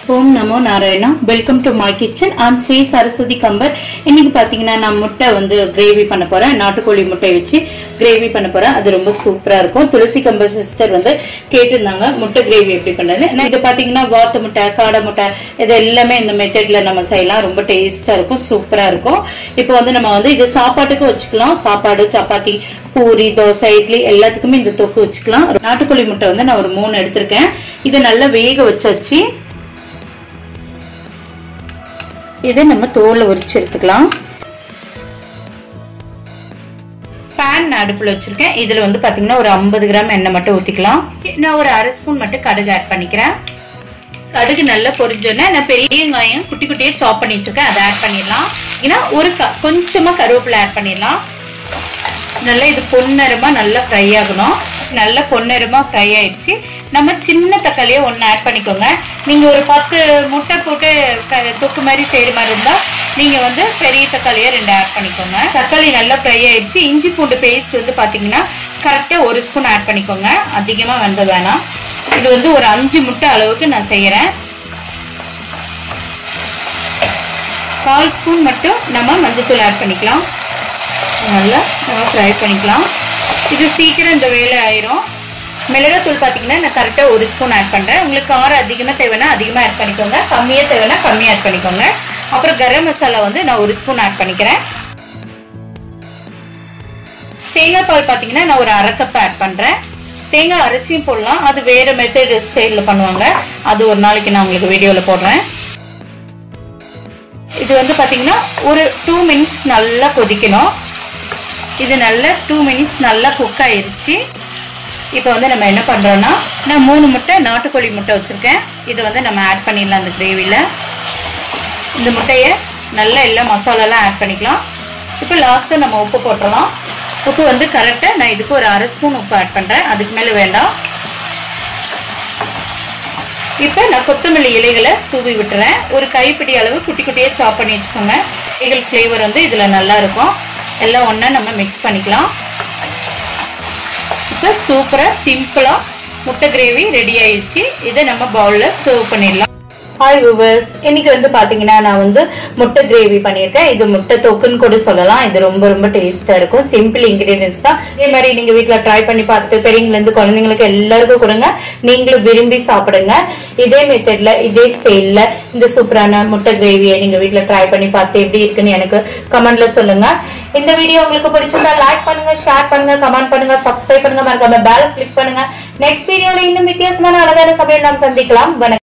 ஓம் நமோ Narayana welcome to my kitchen I'm Sri Saraswati Kambar இன்னைக்கு பாத்தீங்கன்னா நான் முட்டை வந்து கிரேவி பண்ண போறேன் நாட்டுக்கோழி முட்டை வச்சு கிரேவி பண்ண போறேன் அது ரொம்ப சூப்பரா இருக்கும் துளசி கம்பர் சிஸ்டர் வந்து கேட்டிருந்தாங்க முட்டை கிரேவி எப்படி பண்றது நான் இது பாத்தீங்கன்னா வாத்து முட்டை காடை முட்டை இது எல்லாமே இந்த மெத்தட்ல நம்ம செய்யலாம் ரொம்ப டேஸ்டா இருக்கும் சூப்பரா இருக்கும் இப்போ வந்து நம்ம வந்து இது சாப்பாட்டுக்கு வச்சுக்கலாம் சாப்பாடு சப்பாத்தி பூரி தோசை இட்லி எல்லாத்துக்குமே இந்த தொக்கு வச்சுக்கலாம் நாட்டுக்கோழி முட்டை வந்து நான் ஒரு மூணு எடுத்திருக்கேன் இதை நல்லா வேக வச்சு வச்சு இதை நம்ம தோலை உரிச்சு எடுத்துக்கலாம் பேன் நான் அடுப்புல வச்சிருக்கேன் இதுல வந்து பாத்தீங்கன்னா ஒரு ஐம்பது கிராம் எண்ணெய் மட்டும் ஊத்திக்கலாம் நான் ஒரு அரை ஸ்பூன் மட்டும் கடுகு ஆட் பண்ணிக்கிறேன் கடுகு நல்லா பொரிஞ்சோன்னே நான் பெரிய வெங்காயம் குட்டி குட்டியே சாப் பண்ணி வச்சிருக்கேன் அதை ஆட் பண்ணிடலாம் ஏன்னா ஒரு க கொஞ்சமா கருவேப்பிலை ஆட் பண்ணிடலாம் நல்லா இது பொன்னரமா நல்லா ஃப்ரை ஆகணும் நல்லா பொன்னரமா ஃப்ரை ஆயிடுச்சு நம்ம சின்ன தக்காளியை ஒன்று ஆட் பண்ணிக்கோங்க நீங்கள் ஒரு பத்து முட்டை போட்டு தொக்கு மாதிரி செய்கிற மாதிரி இருந்தால் நீங்கள் வந்து பெரிய தக்காளியை ரெண்டு ஆட் பண்ணிக்கோங்க தக்காளி நல்லா ஃப்ரை ஆயிடுச்சு இஞ்சி பூண்டு பேஸ்ட் வந்து பார்த்தீங்கன்னா கரெக்டாக ஒரு ஸ்பூன் ஆட் பண்ணிக்கோங்க அதிகமாக வந்து வேணாம் இது வந்து ஒரு அஞ்சு முட்டை அளவுக்கு நான் செய்கிறேன் கால் ஸ்பூன் மட்டும் நம்ம மஞ்சத்தூள் ஆட் பண்ணிக்கலாம் நல்லா நம்ம ஃப்ரை பண்ணிக்கலாம் இது சீக்கிரம் இந்த வேலை ஆயிரும் மிளகாத்தூள் பார்த்தீங்கன்னா நான் கரெக்டாக ஒரு ஸ்பூன் ஆட் பண்ணுறேன் உங்களுக்கு காரம் அதிகமாக தேவைன்னா அதிகமாக ஆட் பண்ணிக்கோங்க கம்மியாக தேவைன்னா கம்மியாக ஆட் பண்ணிக்கோங்க அப்புறம் கரம் மசாலா வந்து நான் ஒரு ஸ்பூன் ஆட் பண்ணிக்கிறேன் தேங்காய் பால் பார்த்தீங்கன்னா நான் ஒரு அரை கப் ஆட் பண்ணுறேன் தேங்காய் அரைச்சியும் போடலாம் அது வேறு மெத்தட் ஸ்டைலில் பண்ணுவாங்க அது ஒரு நாளைக்கு நான் உங்களுக்கு வீடியோவில் போடுறேன் இது வந்து பார்த்தீங்கன்னா ஒரு டூ மினிட்ஸ் நல்லா கொதிக்கணும் இது நல்லா டூ மினிட்ஸ் நல்லா குக் ஆயிருச்சு இப்போ வந்து நம்ம என்ன பண்ணுறோன்னா நான் மூணு முட்டை நாட்டுக்கோழி முட்டை வச்சுருக்கேன் இதை வந்து நம்ம ஆட் பண்ணிடலாம் அந்த கிரேவியில் இந்த முட்டையை நல்லா எல்லா மசாலாலாம் ஆட் பண்ணிக்கலாம் இப்போ லாஸ்ட்டாக நம்ம உப்பு போட்டுடலாம் உப்பு வந்து கரெக்டாக நான் இதுக்கு ஒரு அரை ஸ்பூன் உப்பு ஆட் பண்ணுறேன் அதுக்கு மேலே வேண்டாம் இப்போ நான் கொத்தமல்லி இலைகளை தூவி விட்டுறேன் ஒரு கைப்பிடி அளவு குட்டி குட்டியாக சாப் பண்ணி வச்சுக்கோங்க இலைகள் ஃப்ளேவர் வந்து இதில் நல்லா இருக்கும் எல்லாம் ஒன்றா நம்ம மிக்ஸ் பண்ணிக்கலாம் இப்போ சூப்பராக சிம்பிளாக முட்டை கிரேவி ரெடி ஆயிடுச்சு இதை நம்ம பவுலில் சர்வ் பண்ணிடலாம் ஹாய் விவர்ஸ் இன்னைக்கு வந்து பாத்தீங்கன்னா நான் வந்து முட்டை கிரேவி பண்ணியிருக்கேன் இது முட்டை தொக்குன்னு கூட சொல்லலாம் இது ரொம்ப ரொம்ப டேஸ்டா இருக்கும் சிம்பிள் இன்கிரீடியன்ஸ் தான் இதே மாதிரி நீங்க வீட்ல ட்ரை பண்ணி பார்த்துட்டு பெரியவங்கள இருந்து குழந்தைங்களுக்கு எல்லாருக்கும் கொடுங்க நீங்களும் விரும்பி சாப்பிடுங்க இதே மெத்தட்ல இதே ஸ்டைல்ல இந்த சூப்பரான முட்டை கிரேவியை நீங்க வீட்ல ட்ரை பண்ணி பார்த்து எப்படி இருக்குன்னு எனக்கு கமெண்ட்ல சொல்லுங்க இந்த வீடியோ உங்களுக்கு பிடிச்சிருந்தா லைக் பண்ணுங்க ஷேர் பண்ணுங்க கமெண்ட் பண்ணுங்க சப்ஸ்கிரைப் பண்ணுங்க மறக்காம பெல் கிளிக் பண்ணுங்க நெக்ஸ்ட் வீடியோல இன்னும் வித்தியாசமான அழகான சமையல் நாம் சந்திக்கலாம் வணக்கம்